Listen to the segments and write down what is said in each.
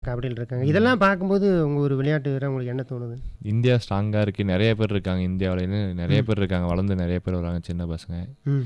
கபடியில் இருக்காங்க இதெல்லாம் பார்க்கும்போது உங்கள் ஒரு விளையாட்டு வீரர் உங்களுக்கு என்ன தோணுது இந்தியா ஸ்ட்ராங்காக இருக்குது நிறைய பேர் இருக்காங்க இந்தியாவிலேருந்து நிறைய பேர் இருக்காங்க வளர்ந்து நிறைய பேர் வராங்க சின்ன பசங்க ம்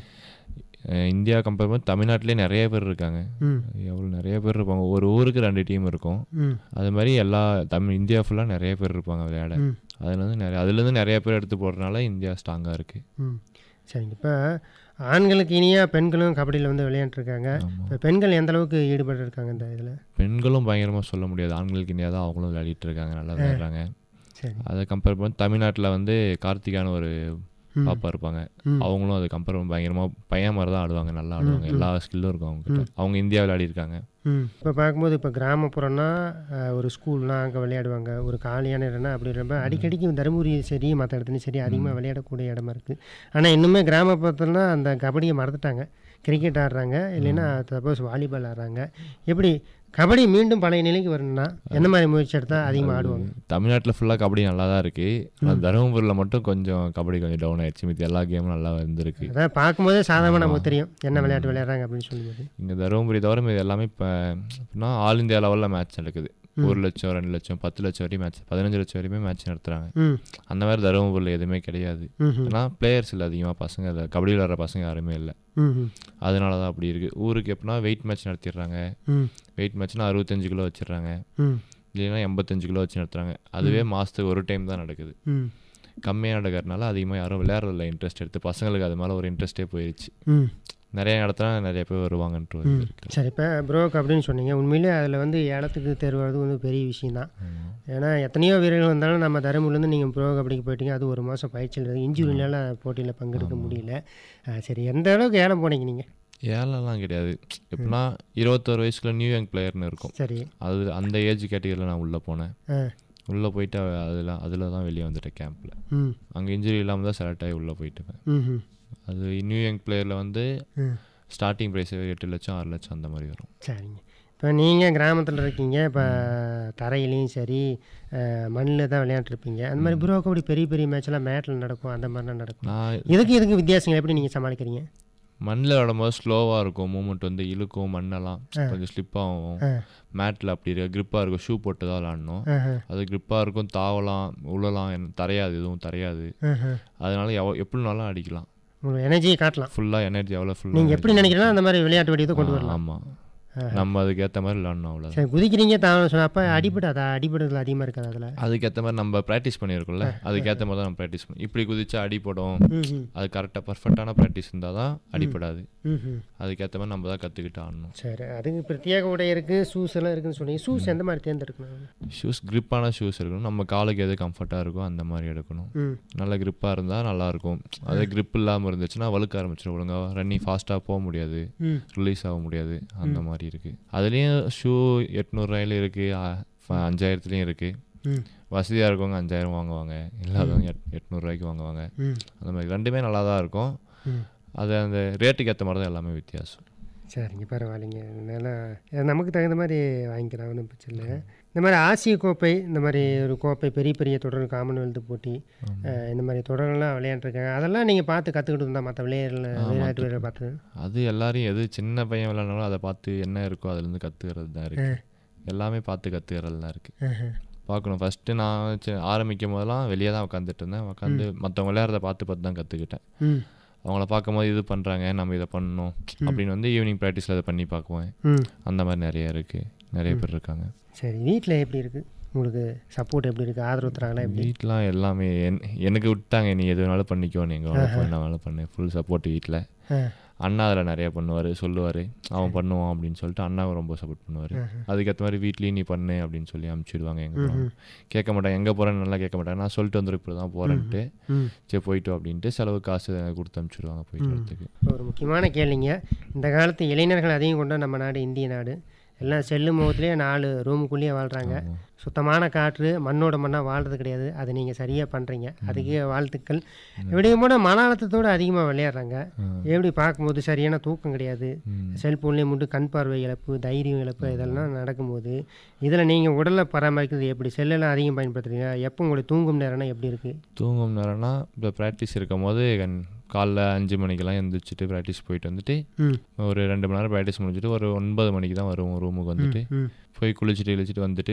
அஹ் இந்தியா கம்பேர் பண்ணி தமிழ்நாட்டிலே நிறைய பேர் இருக்காங்க ம் எவ்வளோ நிறைய பேர் இருப்பாங்க ஒரு ஊருக்கு ரெண்டு டீம் இருக்கும் ம் அது மாதிரி எல்லா தமிழ் இந்தியா ஃபுல்லாக நிறைய பேர் இருப்பாங்க விளையாட ம் அதுலேருந்து நிறைய அதுலேருந்து நிறைய பேர் எடுத்து போடுறதுனால இந்தியா ஸ்ட்ராங்காக இருக்குது ம் சரிங்க இப்போ ஆண்களுக்கு இனியாக பெண்களும் கபடியில் வந்து விளையாண்டுருக்காங்க இப்போ பெண்கள் எந்த அளவுக்கு ஈடுபட்டு இருக்காங்க இந்த இதில் பெண்களும் பயங்கரமாக சொல்ல முடியாது ஆண்களுக்கு இந்தியா தான் அவங்களும் விளையாடிட்டு இருக்காங்க நல்லா விளையாடுறாங்க சரி அதை கம்பேர் பண்ணி தமிழ்நாட்டில் வந்து கார்த்திகான ஒரு ம். பாப்பா இருப்பாங்க ம். அவங்களும் அதை கம்பேர் பண்ணி பயங்கரமாக பையன் மாதிரி தான் ஆடுவாங்க நல்லா ஆடுவாங்க எல்லா ஸ்கில்லும் இருக்கும் அவங்க கிட்ட அவங்க இந்தியா விளையாடி இருக்காங்க ம் இப்போ பார்க்கும்போது இப்போ கிராமப்புறம்னா அஹ், ஒரு ஸ்கூல்லாம் அங்கே விளையாடுவாங்க ஒரு காலியான இடம்னா அப்படி ரொம்ப அடிக்கடிக்கு தருமபுரி சரி மற்ற இடத்துலையும் சரி அதிகமாக விளையாடக்கூடிய இடமா இருக்குது ஆனால் இன்னுமே கிராமப்புறத்துலனா அந்த கபடியை மறந்துட்டாங்க கிரிக்கெட் ஆடுறாங்க இல்லைன்னா சப்போஸ் வாலிபால் ஆடுறாங்க எப்படி கபடி மீண்டும் பழைய நிலைக்கு வரணும்னா என்ன மாதிரி முயற்சி எடுத்தால் அதிகமாக ஆடுவாங்க தமிழ்நாட்டில் ஃபுல்லாக கபடி நல்லா தான் இருக்குது ஆனால் தருமபுரியில் மட்டும் கொஞ்சம் கபடி கொஞ்சம் டவுன் ஆயிடுச்சு மித்த எல்லா கேமும் நல்லா இருந்திருக்கு அதான் பார்க்கும்போதே சாதாரணமாக நமக்கு தெரியும் என்ன விளையாட்டு விளையாடுறாங்க அப்படின்னு சொல்லும்போது இங்கே தருமபுரி தவிர இது எல்லாமே இப்போ எப்படின்னா ஆல் இந்தியா லெவலில் மேட்ச் நடக்குது ஒரு லட்சம் ரெண்டு லட்சம் பத்து லட்சம் வரையும் மேட்ச் பதினஞ்சு லட்சம் வரையுமே மேட்ச் நடத்துகிறாங்க ம் அந்த மாதிரி தருமபுரியில் எதுவுமே கிடையாது ம் ஏன்னா பிளேயர்ஸ் இல்லை அதிகமாக பசங்க இல்லை கபடி விளையாடுற பசங்க யாருமே இல்லை ம் ம் அதனால தான் அப்படி இருக்குது ஊருக்கு எப்படின்னா வெயிட் மேட்ச் நடத்திடுறாங்க ம் வெயிட் மேட்ச்னா அறுபத்தஞ்சு கிலோ வச்சிடுறாங்க ம் இல்லைன்னா எண்பத்தஞ்சு கிலோ வச்சு நடத்துறாங்க அதுவே மாதத்துக்கு ஒரு டைம் தான் நடக்குது ம் கம்மியாக நடக்கிறதுனால அதிகமாக யாரும் விளையாடுறதில்ல இன்ட்ரெஸ்ட் எடுத்து பசங்களுக்கு அது மேலே ஒரு இன்ட்ரெஸ்ட்டே போயிடுச்சு ம் நிறைய இடத்துல நிறைய பேர் வருவாங்கன்ட்டு ஒரு இது இருக்கு சரி இப்போ ப்ரோக் அப்படின்னு சொன்னீங்க உண்மையிலே அதில் வந்து இடத்துக்கு தேர்வாகிறது வந்து பெரிய விஷயம்தான் ஏன்னா எத்தனையோ வீரர்கள் வந்தாலும் நம்ம தருமபுரிலேருந்து நீங்கள் ப்ரோ கபடிக்கு போயிட்டீங்க அது ஒரு மாதம் பயிற்சியில் இருக்குது இன்ஜுரினால போட்டியில் பங்கெடுக்க முடியல அஹ் சரி எந்த அளவுக்கு ஏலம் போனீங்க நீங்கள் ஏழெல்லாம் கிடையாது எப்படின்னா இருபத்தோரு வயசுல நியூ யங் பிளேயர்னு இருக்கும் சரி அது அந்த ஏஜ் கேட்டகரியில் நான் உள்ளே போனேன் ஆ உள்ளே போயிட்டு அதில் அதில் தான் வெளியே வந்துட்டேன் கேம்பில் ம் அங்கே இன்ஜுரி இல்லாமல் தான் செலக்ட் ஆகி உள்ளே போயிட்டுவேன் ம் ம் அது நியூ யங் பிளேயரில் வந்து ம் ஸ்டார்டிங் ப்ரைஸ் எட்டு லட்சம் ஆறு லட்சம் அந்த மாதிரி வரும் சரிங்க இப்போ நீங்கள் கிராமத்தில் இருக்கீங்க இப்போ தரையிலையும் சரி மண்ணில் தான் விளையாண்டுருப்பீங்க அந்த மாதிரி ப்ரோ கபடி பெரிய பெரிய மேட்ச்லாம் மேட்டில் நடக்கும் அந்த மாதிரிலாம் நடக்கும் நான் இதுக்கு இதுக்கு வித்தியாசங்கள் எப்படி நீங்கள் சமாளிக்கிறீங்க மண்ணில் விடும்போது ஸ்லோவாக இருக்கும் மூமெண்ட் வந்து இழுக்கும் மண்ணெல்லாம் கொஞ்சம் ஸ்லிப் ஆகும் ஆ மேட்டில் அப்படி இருக்க grip-ஆ இருக்கும் ஷூ போட்டு தான் விளாடணும் ஆஹா அது grip-ஆ இருக்கும் தாவலாம் உழலாம் என்ன- தரையாது எதுவும் தரையாது ஆஹா அதனால எவ எப்படினாலும் அடிக்கலாம் உங்களுக்கு எனர்ஜியை காட்டலாம் ஃபுல்லாக எனர்ஜி எவ்வளோ ஃபுல்லாக நீங்கள் எப்படி நினைக்கிறீங்களோ அந்த மாதிரி விளையாட்டு வடிவத்தை கொண்டு வரலாம் ஆமாம் நம்ம அதுக்கேற்ற மாதிரி விளாடணும் அவ்வளோதான் சரி குதிக்கிறீங்க தான் சொன்ன அப்போ அடிபடாதா அடிபடுறதுல அதிகமாக இருக்காது அதில் அதுக்கேற்ற மாதிரி நம்ம ப்ராக்டிஸ் பண்ணியிருக்கோம்ல அதுக்கேற்ற மாதிரி தான் நம்ம ப்ராக்டிஸ் பண்ணி இப்படி குதிச்சா அடிப்படும் ம் ம் அது கரெக்டாக பர்ஃபெக்டான ப்ராக்டிஸ் இருந்தால் தான் அடிப்படாது ம் ம் அதுக்கேற்ற மாதிரி நம்ம தான் கற்றுக்கிட்டு ஆடணும் சரி அதுக்கு பிரத்யேக உடை இருக்குது ஷூஸ் எல்லாம் இருக்குன்னு சொன்னீங்க ஷூஸ் எந்த மாதிரி தேர்ந்தெடுக்கணும் ஷூஸ் grip-ஆன ஷூஸ் இருக்கணும் நம்ம காலுக்கு எது கம்ஃபர்ட்டாக இருக்கோ அந்த மாதிரி எடுக்கணும் ம் நல்ல grip-ஆ இருந்தால் நல்லாயிருக்கும் அதே grip இல்லாமல் இருந்துச்சுன்னா வழுக்க ஆரம்பிச்சிடும் ஒழுங்காக ரன்னிங் ஃபாஸ்ட்டாக போக முடியாது ம் ரிலீஸ் ஆக முடியாது அந்த மாதிரி இருக்குது அதுலேயும் ஷூ எட்நூறுவாயிலும் இருக்குது அஞ்சாயிரத்துலேயும் இருக்குது ம் வசதியாக இருக்கவங்க அஞ்சாயிரம் வாங்குவாங்க இல்லாதவங்க எட் எட்நூறுவாய்க்கு வாங்குவாங்க ம் அந்த மாதிரி ரெண்டுமே நல்லா தான் இருக்கும் ம் அது அந்த ரேட்டுக்கு ஏற்ற மாதிரி தான் எல்லாமே வித்தியாசம் சரிங்க பரவாயில்லைங்க நல்லா அது நமக்கு தகுந்த மாதிரி வாங்கிக்கலாம் ஒன்றும் பிரச்சனை இல்லை இந்த மாதிரி ஆசிய கோப்பை இந்த மாதிரி ஒரு கோப்பை பெரிய பெரிய தொடர் காமன்வெல்த் போட்டி அஹ், இந்த மாதிரி தொடர்கள்லாம் விளையாண்டுருக்காங்க அதெல்லாம் நீங்கள் பார்த்து கற்றுக்கிட்டு இருந்தால் மற்ற விளையாடல விளையாட்டு வீரர் பார்த்து அது எல்லாரையும் எது சின்ன பையன் விளையாடனாலும் அதை பார்த்து என்ன இருக்கோ அதுலேருந்து கற்றுக்கிறது தான் இருக்குது எல்லாமே பார்த்து கற்றுக்கிறது தான் இருக்குது ஆஹா. பார்க்கணும் ஃபஸ்ட்டு நான் சி- ஆரம்பிக்கும் போதெல்லாம் வெளியே தான் உட்காந்துட்டு இருந்தேன் உட்காந்து மற்றவங்க விளையாடுறத பார்த்து பார்த்து தான் கற்றுக்கிட்டேன் ம் அவங்கள பார்க்கும்போது இது பண்ணுறாங்க நம்ம இதை பண்ணணும் அப்படின்னு வந்து ஈவினிங் ப்ராக்டிஸில் அதை பண்ணி பார்க்குவேன் ம் அந்த மாதிரி நிறைய இருக்குது நிறைய பேர் இருக்காங்க சரி வீட்டில் எப்படி இருக்குது உங்களுக்கு சப்போர்ட் எப்படி இருக்குது ஆதரவு தராங்களா எப்படி வீட்டிலாம் எல்லாமே என் எனக்கு விட்டாங்க நீ எது வேணாலும் பண்ணிக்கோ நீ எங்கே வேணாலும் என்ன வேணாலும் பண்ணு ஃபுல் சப்போர்ட் வீட்டில் ஆ அண்ணா அதில் நிறைய பண்ணுவார் சொல்லுவார் அவன் பண்ணுவான் அப்படின்னு சொல்லிட்டு அண்ணாவும் ரொம்ப சப்போர்ட் பண்ணுவார் அதுக்கேற்ற மாதிரி வீட்லேயும் நீ பண்ணு அப்படின்னு சொல்லி அனுப்பிச்சிடுவாங்க எங்கே போகிறோம் கேட்க மாட்டாங்க எங்கே போகிறேன்னு நல்லா கேட்க மாட்டாங்க நான் சொல்லிட்டு வந்துரு இப்படி தான் போகிறேன்ட்டு ம் சரி போயிட்டு வா அப்படின்ட்டு செலவு காசு கொடுத்து அனுப்பிச்சிடுவாங்க போயிட்டு வரதுக்கு ஒரு முக்கியமான கேள்விங்க இந்த காலத்து இளைஞர்கள் அதையும் கொண்ட நம்ம நாடு இந்திய நாடு எல்லாம் செல்லு முகத்துலேயே நாலு ரூமுக்குள்ளேயே வாழ்கிறாங்க சுத்தமான காற்று மண்ணோட மண்ணாக வாழ்றது கிடையாது அதை நீங்கள் சரியாக பண்ணுறீங்க அதுக்கே வாழ்த்துக்கள் இப்படியும் கூட மன அழுத்தத்தோடு அதிகமாக விளையாடுறாங்க எப்படி பார்க்கும்போது சரியான தூக்கம் கிடையாது செல்ஃபோன்லேயே முட்டு கண் பார்வை இழப்பு தைரியம் இழப்பு இதெல்லாம் நடக்கும்போது இதில் நீங்கள் உடலை பராமரிக்கிறது எப்படி செல்லெல்லாம் அதிகம் பயன்படுத்துறீங்க எப்போ உங்களுக்கு தூங்கும் நேரம்னா எப்படி இருக்குது தூங்கும் நேரம்னா இப்போ ப்ராக்டிஸ் இருக்கும் போது கண் காலைல அஞ்சு மணிக்கெல்லாம் எழுந்திரிச்சிட்டு ப்ராக்டிஸ் போயிட்டு வந்துட்டு ம் ஒரு ரெண்டு மணி நேரம் ப்ராக்டிஸ் முடிஞ்சுட்டு ஒரு ஒன்பது மணிக்கு தான் வருவோம் ரூமுக்கு வந்துட்டு ம் போய் குளிச்சுட்டு இழிச்சிட்டு வந்துட்டு